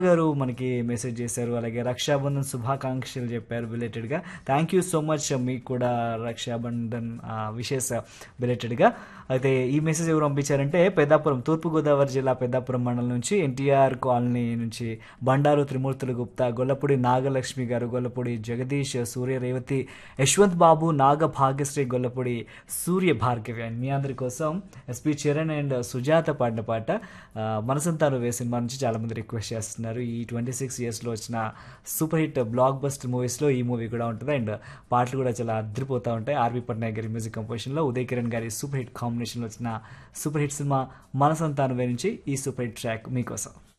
గారు మనకి మెసేజ్ చేశారు అలాగే రక్షాబంధన్ శుభాకాంక్షలు చెప్పారు బిలేటెడ్ గా థ్యాంక్ యూ సో మచ్ మీకు కూడా రక్షాబంధన్ విశేష బిలేటెడ్ గా అయితే ఈ మెసేజ్ ఎవరు పంపించారంటే పెద్దాపురం తూర్పుగోదావరి జిల్లా పెద్దాపురం మండలం నుంచి ఎన్టీఆర్ కాలనీ నుంచి బండారు త్రిమూర్తుల గుప్తా గొల్లపూడి నాగలక్ష్మి గారు గొల్లపూడి జగదీష్ సూర్య రేవతి యశ్వంత్ బాబు నాగ భాగ్యశ్రీ గొల్లపూడి సూర్య భార్గవి అండ్ మీ అందరి కోసం ఎస్పి చరణ్ అండ్ సుజాత పాడిన పాట ఆ, మనసంతాను వే సినిమా నుంచి చాలా మంది రిక్వెస్ట్ చేస్తున్నారు ఈ ట్వంటీ సిక్స్ ఇయర్స్లో వచ్చిన సూపర్ హిట్ బ్లాక్ బస్టర్ మూవీస్లో ఈ మూవీ కూడా ఉంటుంది అండ్ పాటలు కూడా చాలా అద్దరిపోతూ ఉంటాయి ఆర్వి పట్నాయక్ గారి మ్యూజిక్ కంపోజిషన్లో ఉదయ్ కిరణ్ గారి సూపర్ హిట్ కాంబినేషన్లో వచ్చిన సూపర్ హిట్ సినిమా మనసంతాను వే నుంచి ఈ సూపర్ హిట్ ట్రాక్ మీకోసం